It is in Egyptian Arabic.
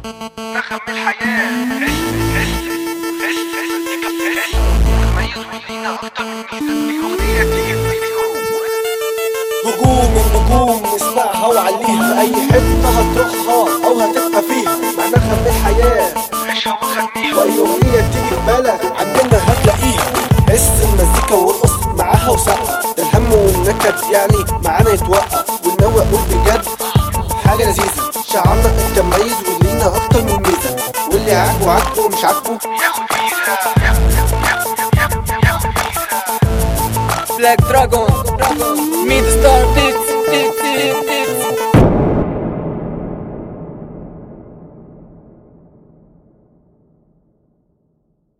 نخم الحياة حس حس حس حس تميز ولينا أكتر من ميزة في أغنية تيجي في فيديو هجوم النجوم نسمعها وعليها في اي حته هتروحها او هتبقى فيها معناها من الحياه عيشها وغنيها واي اغنيه تيجي في بالك عندنا هتلاقيها حس المزيكا وارقص معاها وسقف الهم والنكد يعني معانا يتوقف والنوى قول بجد حاجه لذيذه شعارنا التميز ولينا اكتر من ميزه واللي عاجبه عاجبه ومش عاجبه ياخد فيزا ياخد ياخد ياخد فيزا Black Dragon, Mid Star Beats, Beats, Beats,